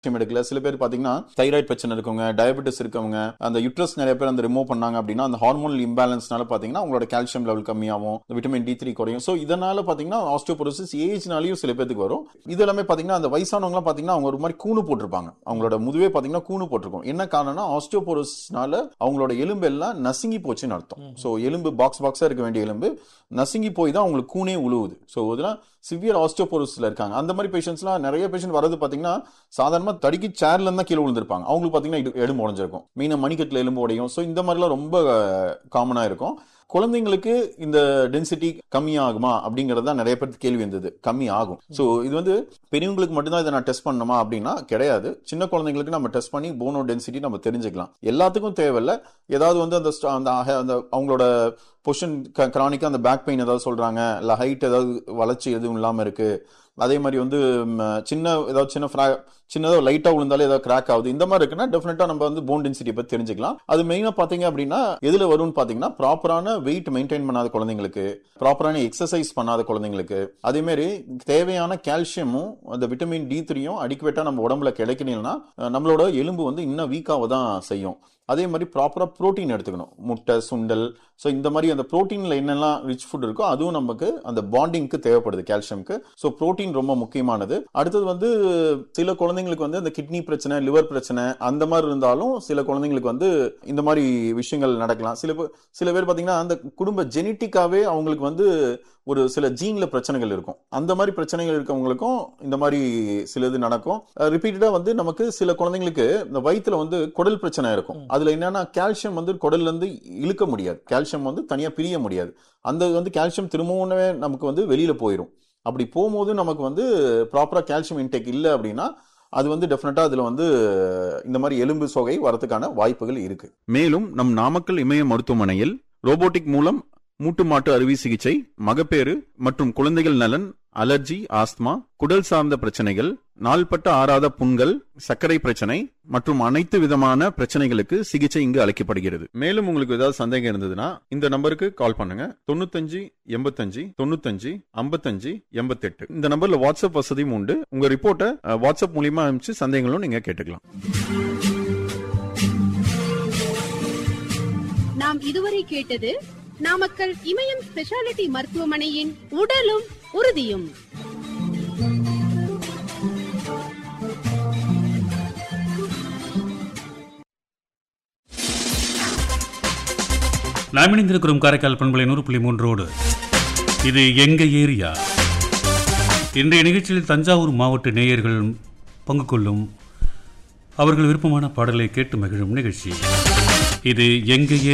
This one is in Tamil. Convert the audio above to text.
கால்சியம் எடுக்கல சில பேர் பாத்தீங்கன்னா தைராய்டு பிரச்சனை இருக்கவங்க டயபெட்டிஸ் இருக்கவங்க அந்த யுட்ரஸ் நிறைய பேர் அந்த ரிமூவ் பண்ணாங்க அப்படின்னா அந்த ஹார்மோனல் இம்பேலன்ஸ்னால பாத்தீங்கன்னா அவங்களோட கால்சியம் லெவல் கம்மியாகும் விட்டமின் டி த்ரீ குறையும் ஸோ இதனால பாத்தீங்கன்னா ஆஸ்டியோபோரோசிஸ் ஏஜ்னாலையும் சில பேருக்கு வரும் இது எல்லாமே பாத்தீங்கன்னா அந்த வயசானவங்க பாத்தீங்கன்னா அவங்க ஒரு மாதிரி கூணு போட்டிருப்பாங்க அவங்களோட முதுவே பாத்தீங்கன்னா கூணு போட்டிருக்கும் என்ன காரணம்னா ஆஸ்டியோபோரோசிஸ்னால அவங்களோட எலும்பு எல்லாம் நசுங்கி போச்சுன்னு அர்த்தம் ஸோ எலும்பு பாக்ஸ் பாக்ஸா இருக்க வேண்டிய எலும்பு நசுங்கி போய் தான் அவங்களுக்கு கூனே உழுவுது ஸோ இதெல்லாம் சிவியர் ஆஸ்டியோபோரோசிஸ்ல இருக்காங்க அந்த மாதிரி பேஷண்ட்ஸ்லாம் நிறைய பேஷண்ட் வரது பாத்தீங்கன்னா சாதாரணமா தடுக்கி சேர்ல இருந்தா கீழே விழுந்திருப்பாங்க அவங்களுக்கு பாத்தீங்கன்னா இடு- எலும்பு உடைஞ்சிருக்கும் மீன மணிக்கட்டுல எலும்பு உடையும் ஸோ இந்த மாதிரிலாம் ரொம்ப காமனா இருக்கும் குழந்தைங்களுக்கு இந்த டென்சிட்டி கம்மி ஆகுமா அப்படிங்கறது தான் நிறைய பேருக்கு கேள்வி இருந்தது கம்மி ஆகும் ஸோ இது வந்து பெரியவங்களுக்கு மட்டும்தான் இதை நான் டெஸ்ட் பண்ணணுமா அப்படின்னா கிடையாது சின்ன குழந்தைங்களுக்கு நம்ம டெஸ்ட் பண்ணி போனோ டென்சிட்டி நம்ம தெரிஞ்சுக்கலாம் எல்லாத்துக்கும் தேவையில்ல ஏதாவது வந்து அந்த ஸ்ட- அந்த அஹ- அந்த அவங்களோட பொசிஷன் கிரானிக்கா அந்த பேக் பெயின் ஏதாவது சொல்றாங்க இல்ல ஹைட் ஏதாவது வளர்ச்சி எதுவும் இல்லாம இருக்கு அதே மாதிரி வந்து ம், சின்ன ஏதாவது சின்ன ஃப்ரா சின்னதாக லைட்டாக விழுந்தாலே ஏதாவது கிராக் ஆகுது இந்த மாதிரி இருக்குன்னா டெஃபினட்டா நம்ம வந்து போன் டென்சிட்டி பற்றி தெரிஞ்சுக்கலாம் அது மெயினாக பார்த்தீங்க அப்படின்னா எதில் வரும்னு பார்த்தீங்கன்னா ப்ராப்பரான வெயிட் மெயின்டைன் பண்ணாத குழந்தைங்களுக்கு ப்ராப்பரான எக்ஸசைஸ் பண்ணாத குழந்தைங்களுக்கு அதே மாதிரி தேவையான கால்சியமும் அந்த விட்டமின் டி த்ரீயும் அடிக்குவேட்டாக நம்ம உடம்புல கிடைக்கணும்னா அஹ், நம்மளோட எலும்பு வந்து இன்னும் வீக்காக தான் செய்யும் அதே மாதிரி ப்ராப்பராக ப்ரோட்டீன் எடுத்துக்கணும் முட்டை சுண்டல் ஸோ இந்த மாதிரி அந்த ப்ரோட்டீனில் என்னெல்லாம் ரிச் ஃபுட் இருக்கோ அதுவும் நமக்கு அந்த பாண்டிங்க்கு தேவைப்படுது கால்சியம்க்கு ஸோ ப்ரோட்டீன் ரொம்ப முக்கியமானது அடுத்தது வந்து சில குழந்தைங்களுக்கு வந்து அந்த கிட்னி பிரச்சனை லிவர் பிரச்சனை அந்த மாதிரி இருந்தாலும் சில குழந்தைங்களுக்கு வந்து இந்த மாதிரி விஷயங்கள் நடக்கலாம் சில பேர் சில பேர் பார்த்தீங்கன்னா அந்த குடும்ப ஜெனட்டிக்காவே அவங்களுக்கு வந்து ஒரு சில ஜீன்ல பிரச்சனைகள் இருக்கும் அந்த மாதிரி பிரச்சனைகள் இருக்கவங்களுக்கும் இந்த மாதிரி சில இது நடக்கும் ரிப்பீட்டடா வந்து நமக்கு சில குழந்தைங்களுக்கு இந்த வயித்துல வந்து குடல் பிரச்சனை இருக்கும் அதுல என்னன்னா கால்சியம் வந்து குடல்ல இருந்து இழுக்க முடியாது கால்சியம் வந்து தனியா பிரிய முடியாது அந்த வந்து கால்சியம் திரும்பவும் நமக்கு வந்து வெளியில போயிடும் அப்படி போகும்போது நமக்கு வந்து ப்ராப்பரா கால்சியம் இன்டேக் இல்லை அப்படின்னா அது வந்து டெஃபினட்டா அதுல வந்து இந்த மாதிரி எலும்பு சோகை வரதுக்கான வாய்ப்புகள் இருக்கு மேலும் நம் நாமக்கல் இமய மருத்துவமனையில் ரோபோட்டிக் மூலம் மூட்டு மாட்டு அறுவை சிகிச்சை மகப்பேறு மற்றும் குழந்தைகள் நலன் அலர்ஜி ஆஸ்துமா குடல் சார்ந்த பிரச்சனைகள் நாள்பட்ட ஆறாத புண்கள் சர்க்கரை பிரச்சனை மற்றும் அனைத்து விதமான பிரச்சனைகளுக்கு சிகிச்சை இங்கு அளிக்கப்படுகிறது மேலும் உங்களுக்கு ஏதாவது சந்தேகம் இருந்ததுன்னா இந்த நம்பருக்கு கால் பண்ணுங்க தொண்ணூத்தஞ்சு எண்பத்தஞ்சு தொண்ணூத்தஞ்சு ஐம்பத்தஞ்சு எண்பத்தெட்டு இந்த நம்பர்ல வாட்ஸ்அப் வசதியும் உண்டு உங்க ரிப்போர்ட்டை அஹ், வாட்ஸ்அப் மூலியமா அனுப்பிச்சு சந்தேகங்களும் நீங்க கேட்டுக்கலாம் நாம் இதுவரை கேட்டது நாமக்கல் இமயம் ஸ்பெஷாலிட்டி மருத்துவமனையின் உடலும் உறுதியும் நாம் இணைந்திருக்கிறோம் காரைக்கால் பண்பலை நூறு புள்ளி மூன்றோடு இது எங்க ஏரியா இன்றைய நிகழ்ச்சியில் தஞ்சாவூர் மாவட்ட நேயர்கள் பங்கு கொள்ளும் அவர்கள் விருப்பமான பாடலை கேட்டு மகிழும் நிகழ்ச்சி இது எங்க